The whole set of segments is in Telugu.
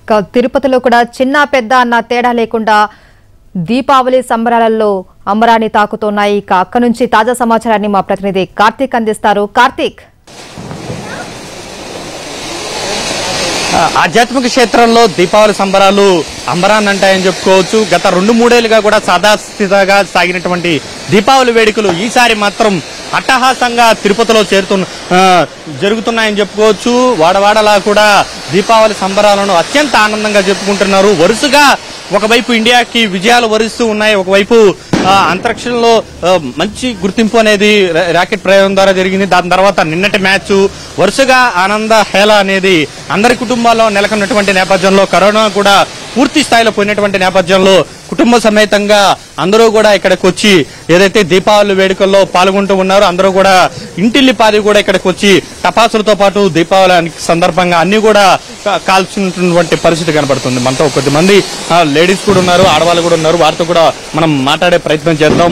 ఇక తిరుపతిలో కూడా చిన్న పెద్ద అన్న తేడా లేకుండా దీపావళి సంబరాలలో అంబరాన్ని తాకుతున్నాయి ఇక అక్క నుంచి తాజా సమాచారాన్ని మా ప్రతినిధి కార్తీక్ అందిస్తారు కార్తీక్ ఆ, ఆధ్యాత్మిక క్షేత్రంలో దీపావళి సంబరాలు అంబరాన్ని అంటాయని చెప్పుకోవచ్చు గత రెండు మూడేళ్లుగా కూడా సాదాస్థితగా సాగినటువంటి దీపావళి వేడుకలు ఈసారి మాత్రం అట్టహాసంగా తిరుపతిలో చేరుతున్న ఆ, జరుగుతున్నాయని చెప్పుకోవచ్చు వాడవాడలా కూడా దీపావళి సంబరాలను అత్యంత ఆనందంగా చెప్పుకుంటున్నారు వరుసగా ఒకవైపు ఇండియాకి విజయాలు వరిస్తూ ఉన్నాయి ఒకవైపు ఆ, అంతరిక్షంలో ఆ, మంచి గుర్తింపు అనేది రా- రాకెట్ ప్రయోగం ద్వారా జరిగింది దాని తర్వాత నిన్నటి మ్యాచ్ వరుసగా ఆనంద హేళ అనేది అందరి కుటుంబాల్లో నెలకొన్నటువంటి నేపథ్యంలో కరోనా కూడా పూర్తి స్థాయిలో పోయినటువంటి నేపథ్యంలో కుటుంబ సమేతంగా అందరూ కూడా ఇక్కడికి వచ్చి ఏదైతే దీపావళి వేడుకల్లో పాల్గొంటూ ఉన్నారో అందరూ కూడా ఇంటిల్లి పాది కూడా ఇక్కడికి వచ్చి టపాసులతో పాటు దీపావళి సందర్భంగా అన్ని కూడా కా- కాల్చుతున్నటువంటి పరిస్థితి కనబడుతుంది మనతో కొద్దిమంది లేడీస్ కూడా ఉన్నారు ఆడవాళ్ళు కూడా ఉన్నారు వారితో కూడా మనం మాట్లాడే ప్రయత్నం చేద్దాం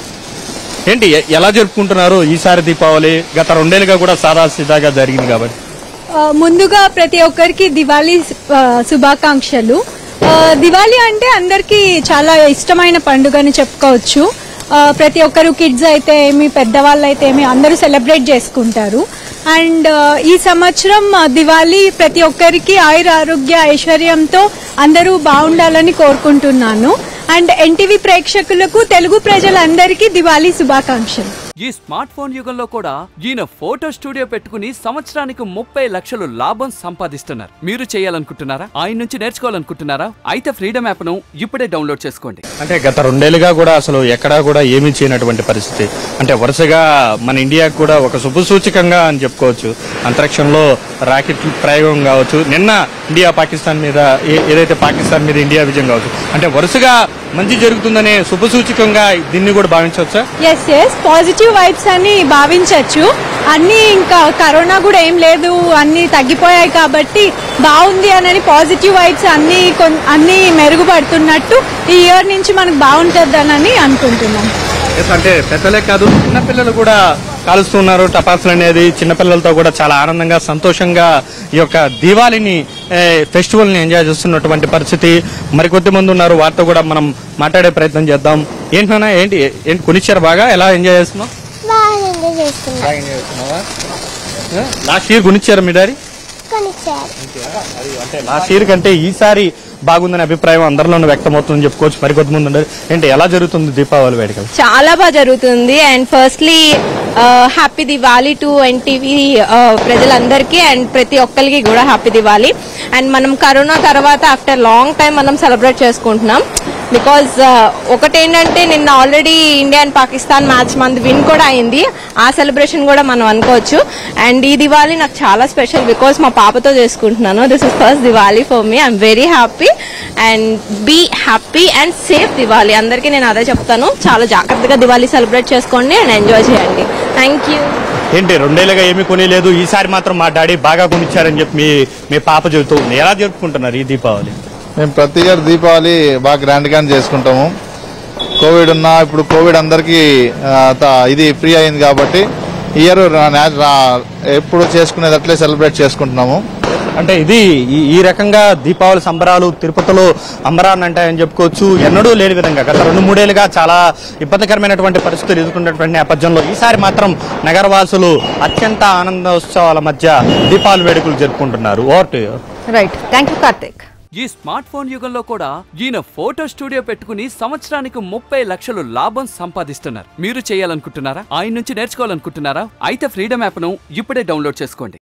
ఏంటి ఎ- ఎలా జరుపుకుంటున్నారు ఈసారి దీపావళి గత రెండేళ్ళుగా కూడా సాదా సీదాగా జరిగింది కాబట్టి ఆ, ముందుగా ప్రతి ఒక్కరికి దివాళీ ఆ, శుభాకాంక్షలు ఆ, దివాళీ అంటే అందరికీ చాలా ఇష్టమైన పండుగ అని చెప్పుకోవచ్చు ఆ, ప్రతి ఒక్కరు కిడ్స్ అయితే ఏమి పెద్దవాళ్ళు అయితే ఏమి అందరూ సెలబ్రేట్ చేసుకుంటారు అండ్ ఆ, ఈ సంవత్సరం ఆ, దివాళీ ప్రతి ఒక్కరికి ఆయుర ఆరోగ్య ఐశ్వర్యంతో అందరూ బాగుండాలని కోరుకుంటున్నాను అండ్ ఎన్టీవీ ప్రేక్షకులకు తెలుగు ప్రజలందరికీ దివాళీ శుభాకాంక్షలు ఈ స్మార్ట్ ఫోన్ యుగంలో కూడా ఈయన ఫోటో స్టూడియో పెట్టుకుని సంవత్సరానికి ముప్పై లక్షలు లాభం సంపాదిస్తున్నారు మీరు చేయాలనుకుంటున్నారా ఆయన నుంచి నేర్చుకోవాలనుకుంటున్నారా అయితే ఫ్రీడమ్ యాప్ ను ఇప్పుడే డౌన్లోడ్ చేసుకోండి అంటే గత రెండేళ్లుగా కూడా అసలు ఎక్కడా కూడా ఏమీ చేయనటువంటి పరిస్థితి అంటే వరుసగా మన ఇండియాకు కూడా ఒక శుభసూచకంగా అని చెప్పుకోవచ్చు అంతరిక్షంలో రాకెట్ ప్రయోగం కావచ్చు నిన్న ఇండియా పాకిస్తాన్ మీద ఏ- ఏదైతే పాకిస్తాన్ మీద ఇండియా విజయం కావచ్చు అంటే వరుసగా మంచి జరుగుతుందనే శుభసూచకంగా దీన్ని కూడా భావించవచ్చా ఎస్ ఎస్ పాజిటివ్ వైబ్స్ అని భావించవచ్చు అన్ని ఇంకా కరోనా కూడా ఏం లేదు అన్ని తగ్గిపోయాయి కాబట్టి బాగుంది అని పాజిటివ్ వైబ్స్ అన్ని కొన్- అన్ని మెరుగుపడుతున్నట్టు ఈ ఇయర్ నుంచి మనకు బాగుంటుందనని అనుకుంటున్నాం ఎస్ అంటే పెద్దలే కాదు చిన్నపిల్లలు కూడా కాలుస్తున్నారు టపాసులు అనేది చిన్నపిల్లలతో కూడా చాలా ఆనందంగా సంతోషంగా ఈ యొక్క దీవాళిని ఫెస్టివల్ ని ఎంజాయ్ చేస్తున్నటువంటి పరిస్థితి మరికొద్ది మంది ఉన్నారు వారితో కూడా మనం మాట్లాడే ప్రయత్నం చేద్దాం ఏంటన్నా ఏంటి ఏంటి కొనిచ్చారు బాగా ఎలా ఎంజాయ్ చేస్తున్నావు బాగా ఎంజాయ్ చేస్తున్నాం బాగా ఎంజాయ్ చేస్తున్నావా లాస్ట్ ఇయర్ కొనిచ్చారు మీ డాడీ కొనిచ్చారు అంటే లాస్ట్ ఇయర్ కంటే ఈసారి బాగుందనే అభిప్రాయం అందరిలోనూ వ్యక్తమవుతుందని చెప్పుకోవచ్చు మరికొద్ది మంది ఉన్నారు ఏంటి ఎలా జరుగుతుంది దీపావళి వేడుకలు చాలా బాగా జరుగుతుంది and firstly happy Diwali to NTV ప్రజలందరికీ అండ్ ప్రతి ఒక్కరికి కూడా హ్యాపీ దివాలి అండ్ మనం కరోనా తర్వాత ఆఫ్టర్ లాంగ్ టైం మనం సెలబ్రేట్ చేసుకుంటున్నాం బికాజ్ ఒకటేంటంటే నిన్న already India and Pakistan match మంది విన్ కూడా అయింది ఆ సెలబ్రేషన్ కూడా మనం అనుకోవచ్చు అండ్ ఈ దివాళీ నాకు చాలా స్పెషల్ బికాజ్ మా పాపతో చేసుకుంటున్నాను this is first Diwali for me I'm very happy and be happy and safe Diwali అందరికీ నేను అదే చెప్తాను చాలా జాగ్రత్తగా దివాళీ సెలబ్రేట్ చేసుకోండి అండ్ ఎంజాయ్ చేయండి థ్యాంక్ యూ ఏంటి రెండేళ్ళుగా ఏమీ కొనిలేదు ఈసారి మాత్రం మా డాడీ బాగా కొనిచ్చారని చెప్పి మీ మీ పాప చెబుతూ ఉంది ఎలా జరుపుకుంటున్నారు ఈ దీపావళి మేము ప్రతి ఇయర్ దీపావళి బాగా గ్రాండ్ గా చేసుకుంటాము కోవిడ్ ఉన్నా ఇప్పుడు కోవిడ్ అందరికి ఇది ఫ్రీ అయింది కాబట్టి ఈ ఇయర్ ఎప్పుడు చేసుకునేది అట్లే సెలబ్రేట్ చేసుకుంటున్నాము అంటే ఇది ఈ- ఈ రకంగా దీపావళి సంబరాలు తిరుపతిలో అంబరాన్ని అంటాయని చెప్పుకోవచ్చు ఎన్నడూ లేని విధంగా గత రెండు మూడేళ్లుగా చాలా ఇబ్బందికరమైనటువంటి పరిస్థితులు ఎదుర్కొన్నటువంటి నేపథ్యంలో ఈసారి మాత్రం నగరవాసులు అత్యంత ఆనందోత్సవాల మధ్య దీపావళి వేడుకలు జరుపుకుంటున్నారు over to you. Right thank you Karthik ఈ స్మార్ట్ ఫోన్ యుగంలో కూడా ఈయన ఫోటో స్టూడియో పెట్టుకుని సంవత్సరానికి ముప్పై లక్షలు లాభం సంపాదిస్తున్నారు మీరు చేయాలనుకుంటున్నారా ఆయన నుంచి నేర్చుకోవాలనుకుంటున్నారా అయితే ఫ్రీడమ్ యాప్ ను ఇప్పుడే డౌన్లోడ్ చేసుకోండి